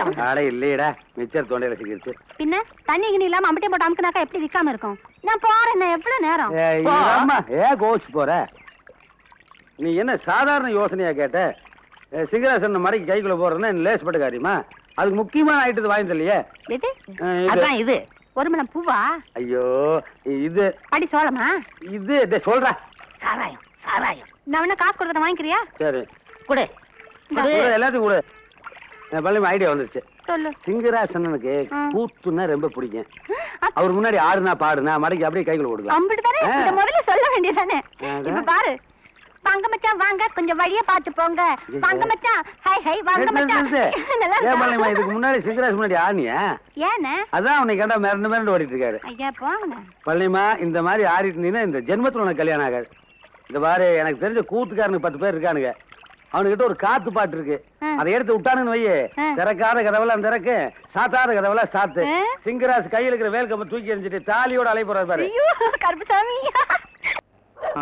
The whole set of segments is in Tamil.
அட இல்லையடா மிச்சர் தொண்டையில சிக்கிருச்சு பின்ன தண்ணி கிணி இல்லாம அம்பட்டே போட்டு அமுக்குனாக்கா எப்படி விக்காம இருக்கும் நான் போறேன் இன்னும் எவ்வளவு நேரம் ஏய், இதம்மா, ஏன் கோச்சு போற நீ என்ன சாதாரண யோசனையா கேட்ட ஏ, சிங்கராசன் மடக்கி கைக்குள்ள போறதுன்னா என்ன லேஸ்பட்ட காரியமா அதுக்கு முக்கியமான ஐட்டத்தை வாங்கி தரலையே எது ஆ, இது. அதான் இது ஒரு மணம் பூவா ஐயோ இது அடி சோளமா இது டேய், சொல்றா சாராயம் சாராயம் நான் வேணா காசு கொடுத்தத வாங்கிக்கிறியா சரி கொடு இந்தா. கொடு. கூட எல்லாத்தையும் கூட பள்ளி ஐடியா வந்துருச்சு சொல்லு சிங்கராசனனுக்கு ஆ. கூத்துன்னா ரொம்ப பிடிக்கும் அவர் முன்னாடி ஆடுனா பாடுனா மடக்கி அப்படியே கைக்குள்ள கொடுக்கலாம் அம்பிட்டு தானே ஆ. இத முதல்ல சொல்ல வேண்டியதானே அதான். இப்ப பாரு வாங்க மச்சான் வாங்க கொஞ்சம் வழிய பாத்து போங்க வாங்க மச்சான் ஹை ஹை வாங்க நிறுத்து, மச்சான் நிறுத்து. நல்லா ஏன் பள்ளிமா இருக்கா? இதுக்கு முன்னாடி சிங்கராசன் முன்னாடி ஆடினியா ஏண்ணே அதான் உன்னை கேட்டா மிரண்டு மிரண்டு ஓடிட்டு இருக்காரு ஐயா போங்கண்ணே பழனிமா இந்த மாதிரி ஆடிட்டு இருந்தீங்கன்னா இந்த ஜென்மத்துல உனக்கு கல்யாணம் ஆகாது இந்த பாரு எனக்கு தெரிஞ்ச கூத்துக்காரனுக்கு பத்து பேர் இருக்கானுங்க அவனுகிட்ட ஒரு காத்து பாட்டு இருக்கு ஆ. அதை எடுத்து விட்டானுன்னு வையே ஆ. திறக்காத கதவெல்லாம் திறக்கு சாத்தாத கதவெல்லாம் சாத்து ஆ. சிங்கராசு கையில் இருக்கிற வேல் கம்ப தூக்கி எறிஞ்சிட்டு தாலியோட அலை போறாரு பாரு ஐயோ கருப்புசாமி ஆ.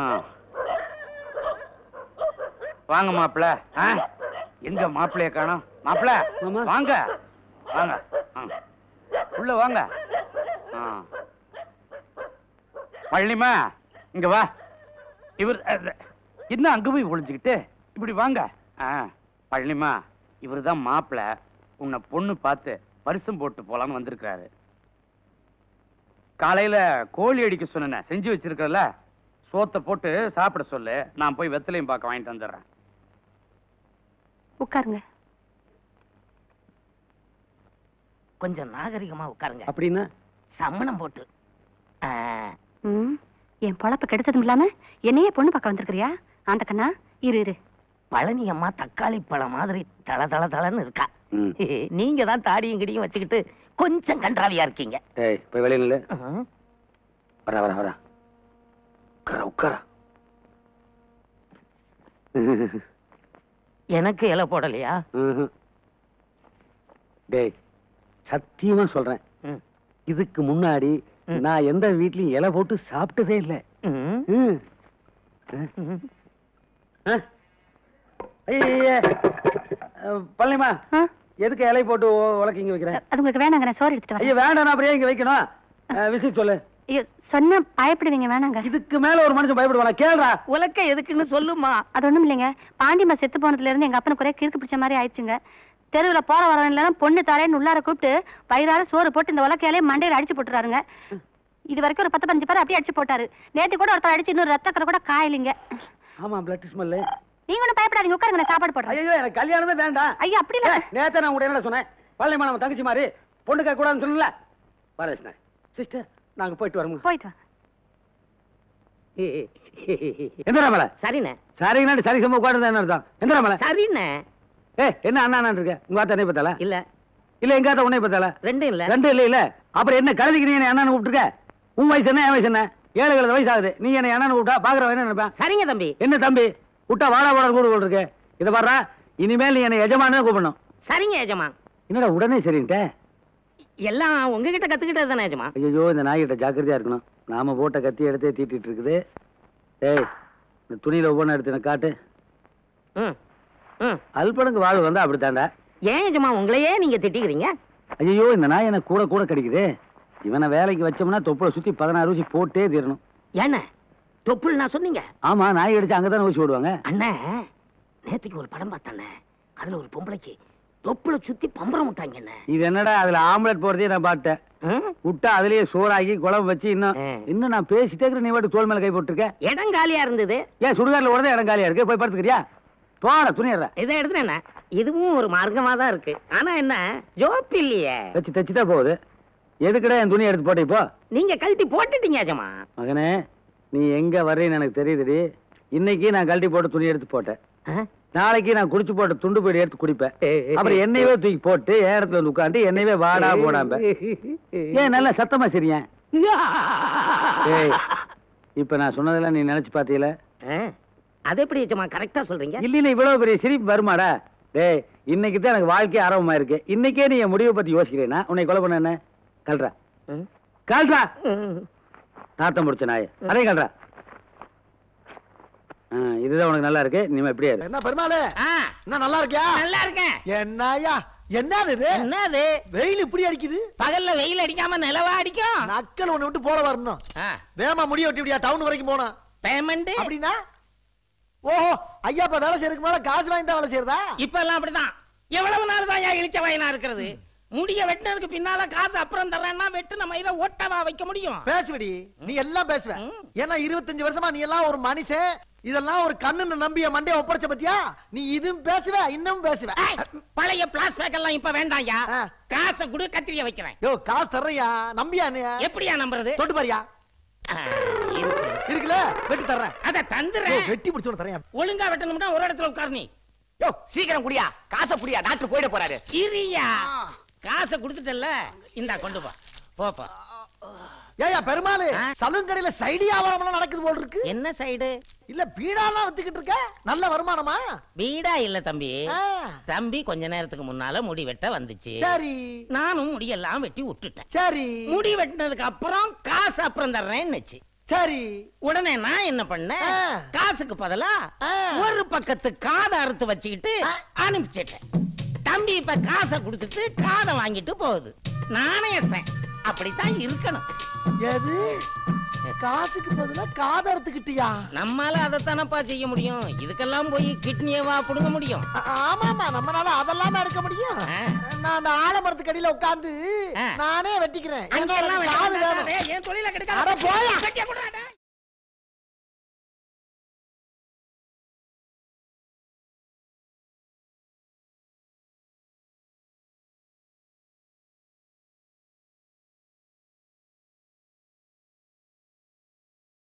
வாங்க மாப்பிள எங்க மாப்பிளைய காணோம் மாப்பிள மாமா. வாங்க வாங்க ஆ. உள்ள வாங்க ஆ. பழனிமா இங்க வா இவர் அஹ், என்ன அங்க போய் ஒளிஞ்சுக்கிட்டு இப்படி வாங்க ஆ, பழனிமா இவர் தான் மாப்பிள உன்னை பொண்ணு பார்த்து பரிசம் போட்டு போலான்னு வந்திருக்கிறாரு காலையில கோழி அடிக்க சொன்னேன் செஞ்சு வச்சிருக்கல சோத்தை போட்டு சாப்பிட சொல்லு நான் போய் வெத்தலையும் பார்க்க வாங்கிட்டு வந்துடுறேன் உட்காருங்க கொஞ்சம் நாகரிகமா உட்காருங்க அப்படின்னா சம்மணம் போட்டு ஆ, ம் என் பொழப்ப கெடுத்ததும் இல்லாம என்னையே பொண்ணு பார்க்க வந்திருக்கிறியா அந்த கண்ணா இரு இரு பழனி அம்மா தக்காளி பழம் மாதிரி தள தள தளன்னு இருக்கா ம். நீங்க தான் தாடியும் கிடியும் வச்சுக்கிட்டு கொஞ்சம் கன்றாவியா இருக்கீங்க ஏய் போய் வெளியில நில்லு. ம். வரா வரா வரா உட்காரா உட்காரா எனக்கு இலை போடலையா ம்ஹும். டேய் சத்தியமா சொல்றேன் ம். இதுக்கு முன்னாடி ம். நான் எந்த வீட்லயும் இலை போட்டு சாப்பிட்டதே இல்ல ம். ம். ம். ஆ? ஐயையே. அஹ், பழனிமா ஆ? எதுக்கு இலை போட்டு உ- உலக்கி இங்க வைக்கிறேன் அது உங்களுக்கு வேணாங்க நான் சோறு எடுத்துட்டு வரேன் ஐயா வேண்டாம் நான் அப்படியே இங்க வைக்கணும் அஹ், விசி சொல்லு ஐயோ சொன்னா பயப்படுவீங்க வேணாங்க இதுக்கு மேல ஒரு மனுஷன் பயப்படுவானா கேளுடா உலக்க எதுக்குன்னு சொல்லுமா அது ஒண்ணும் இல்லைங்க பாண்டியம்மா செத்து போனதுல இருந்து எங்க அப்பனுக்கு ஒரே கிறுக்கு பிடிச்ச மாதிரி ஆயிடுச்சுங்க தெருவுல போற வரவன் இல்லைன்னா பொண்ணு தரேன்னு உள்ளார கூப்பிட்டு வயிறார சோறு போட்டு இந்த உலக்கையாலே மண்டையில அடிச்சு போட்டுறாருங்க இது வரைக்கும் ஒரு பத்து பஞ்சு பேர் அப்படியே அடிச்சு போட்டாரு நேத்து கூட ஒருத்தர் அடிச்சு இன்னொரு ரத்தக்கரை கூட காயலிங்க ஆமா பிளட் ஸ்மெல்லு நீங்க ஒண்ணும் பயப்படாதீங்க உட்காருங்க நான் சாப்பாடு போடுறேன் ஐயோ எனக்கு கல்யாணமே வேண்டாம் ஐயா அப்படி இல்ல ஏய், நேத்தே நான் உடைய என்ன சொன்னேன் பழனிமா நம்ம தங்கச்சி மாதிரி பொண்ணு கேட்க கூடாதுன்னு சொன்னல வரேன் சிஸ்டர் நாங்க போயிட்டு வரோம் போயிட்டு வாங்க எந்த மேல சரிண்ணே சரிங்கண்ணா சரி சம்பவம் உட்காந்து என்ன அர்த்தம் எந்த மேல சரிண்ணே ஏய் என்ன அண்ணா அண்ணா இருக்க உங்க ஆத்தா என்னை பத்தால இல்ல இல்ல எங்க ஆத்தா உன்னை பத்தால ரெண்டும் இல்ல ரெண்டும் இல்ல இல்ல அப்புறம் என்ன கழுதிக்கு நீ என்ன அண்ணன் கூப்பிட்டுருக்க உன் வயசு என்ன என் வயசு என்ன ஏழு கழுத வயசு ஆகுது நீ என்ன அண்ணன் கூப்பிட்டா பாக்குறவன் என்ன நினைப்பேன் சரிங்க தம்பி என்ன தம்பி விட்டா வாடா வாடா கூட கூட இருக்கு இதை பாடுறா இனிமேல் நீ என்ன எஜமானே கூப்பிடணும் சரிங்க எஜமா என்னடா உடனே சரின்ட்ட எல்லாம் உங்ககிட்ட கத்துக்கிட்டது தானே எஜமா ஐயோ இந்த நாய்கிட்ட ஜாக்கிரதையா இருக்கணும் நாம போட்ட கத்தி எடுத்தே தீட்டிட்டு இருக்குது ஏய் இந்த துணியில ஒவ்வொன்றும் எடுத்து எனக்கு காட்டு ம் ம் அல்பனுக்கு வாழ்வு வந்தா அப்படித்தாண்டா ஏன் எஜமா உங்களையே நீங்க திட்டிக்கிறீங்க ஐயோ இந்த நாய் எனக்கு கூட கூட கிடைக்குது இவனை வேலைக்கு வச்சோம்னா தொப்புளை சுத்தி பதினாறு ஊசி போட்டே தீரணும் ஏண்ணே தொப்புள் நான் சொன்னீங்க ஆமா நாய் அடிச்சு அங்கதானே ஊசி விடுவாங்க அண்ணே நேத்துக்கு ஒரு படம் பார்த்தானே அதுல ஒரு பொம்பளைக்கு தொப்புளை சுத்தி பம்பரம் விட்டாங்க என்ன இது என்னடா அதுல ஆம்லெட் போறதே நான் பார்த்தேன் விட்டா அதுலயே சோறாக்கி குழம்பு வச்சு இன்னும் ஆ. இன்னும் நான் பேசிட்டே இருக்கிற நீ மட்டும் தோல் மேல கை போட்டுருக்க இடம் காலியா இருந்தது ஏன் சுடுகாட்டுல உடனே இடம் காலியா இருக்கு போய் படுத்துக்கிறியா போட துணிடுற இதை எடுத்துனேண்ணே இதுவும் ஒரு மார்க்கமா தான் இருக்கு ஆனா என்ன ஜோப் இல்லையே தச்சு தச்சுட்டா போகுது எதுக்குடா என் துணி எடுத்து போட்ட இப்போ நீங்க கழட்டி போட்டுட்டீங்க எஜமா மகனே நீ எங்க வர்றேன்னு எனக்கு தெரியுதுடி இன்னைக்கு நான் கழட்டி போட்டு துணி எடுத்து போட்டேன் நாளைக்கு நான் குடிச்சு போட்ட துண்டு போய் எடுத்து குடிப்பேன் அப்புறம் என்னையவே தூக்கி போட்டு என் இடத்துல வந்து உட்காந்து என்னையவே வாடா போடாம ஏன் நல்லா சத்தமா சரியா ஏய் இப்ப நான் சொன்னதெல்லாம் நீ நினைச்சு பாத்தீல அது எப்படி எஜமா கரெக்டா சொல்றீங்க இல்ல இல்ல இவ்வளவு பெரிய சிரிப்பு வருமாடா டேய் இன்னைக்கு தான் எனக்கு வாழ்க்கை ஆரம்பமா இருக்கு இன்னைக்கே நீ என் முடிவை பத்தி யோசிக்கிறேன்னா உன்னை கொலை பண்ண என்ன கல்றா ம். கல்றா ம். நாத்தம் முடிச்ச நாய அதையும் கல்றா ஆ, இதுதான் உனக்கு நல்லா இருக்கு நீ எப்படியா இரு என்ன பெருமாளு ஆ, என்ன நல்லா இருக்கியா நல்லா இருக்கேன் என்னய்யா என்னது இது என்னது வெயில் இப்படி அடிக்குது பகல்ல வெயில் அடிக்காம நிலவா அடிக்கும் நக்கல் ஒண்ணு விட்டு போல வரணும் வேமா முடிய வெட்டி இப்படியா டவுன் வரைக்கும் போனா பேமெண்ட் அப்படின்னா ஓஹோ ஐயா இப்ப வேலை செய்யறதுக்கு மேல காசு வாங்கி தான் வேலை செய்யறதா இப்ப எல்லாம் அப்படிதான் எவ்வளவு நாள் தான் ஏன் இழிச்ச வயனா இருக்கிறது முடிய வெட்டினதுக்கு பின்னால காசு அப்புறம் தர்றேன்னா வெட்டுன மயில ஓட்டவா வைக்க முடியும் பேசுவடி நீ எல்லாம் பேசுவ ம். ஏன்னா இருபத்தஞ்சு வருஷமா நீ எல்லாம் ஒரு மனுஷன் இதெல்லாம் ஒரு கண்ணுன்னு நம்பிய மண்டைய ஒப்படைச்ச பத்தியா நீ இதுவும் பேசுவ இன்னும் பேசுவ ஏய், பழைய பிளாஸ்பேக் எல்லாம் இப்ப வேண்டாம்யா ஆ. காசை குடு கத்திரிய வைக்கிறேன் யோ காசு தர்றையா நம்பியா நீ எப்படியா நம்புறது தொட்டு பாரியா ஆ, இருக்கு. இருக்குல்ல வெட்டி தர்றேன் அத யோ, தந்துறேன் வெட்டி முடிச்சு தரேன் ஒழுங்கா வெட்டணும்னா ஒரு இடத்துல உட்கார் நீ யோ சீக்கிரம் குடியா காசை புடியா டாக்டர் போயிட போறாரு இரியா காசை கொடுத்துட்டல்ல இந்தா கொண்டு போ போப்பா ஏயா பெருமாளு ஆ? சலூன் கடையில சைடு வியாபாரம் நடக்குது போல் இருக்கு என்ன சைடு இல்ல பீடாலாம் வித்துக்கிட்டு இருக்க நல்ல வருமானமா வீடா இல்ல தம்பி ஆ, தம்பி கொஞ்ச நேரத்துக்கு முன்னால முடி வெட்ட வந்துச்சு சரி நானும் முடியெல்லாம் வெட்டி விட்டுட்டேன் சரி முடி வெட்டினதுக்கு அப்புறம் காசு அப்புறம் தர்றேன்னுச்சு சரி உடனே நான் என்ன பண்ணேன் ஆ. காசுக்கு பதிலா ஆ. ஒரு பக்கத்து காதை அறுத்து வச்சுக்கிட்டு ஆ. அனுப்பிச்சிட்டேன் தம்பி இப்ப காசை கொடுத்துட்டு காதை வாங்கிட்டு போகுது நாணயத்தேன் அப்படித்தான் இருக்கணும் எது காசுக்கு பதிலா காதை அறுத்துக்கிட்டியா நம்மால அதைத்தானப்பா செய்ய முடியும் இதுக்கெல்லாம் போய் கிட்னியவா புடுங்க முடியும் ஆ- ஆமாமா நம்மளால அதெல்லாம் எடுக்க முடியும் ஆ. நான் அந்த ஆலமரத்துக்கு அடியில உட்கார்ந்து ஆ. நானே வெட்டிக்கிறேன் அங்க எனக்கு எல்லாம் ஒரு காது வேண்டாம். வேணும். டேய், என் தொழில அட போயா. கெடுக்காத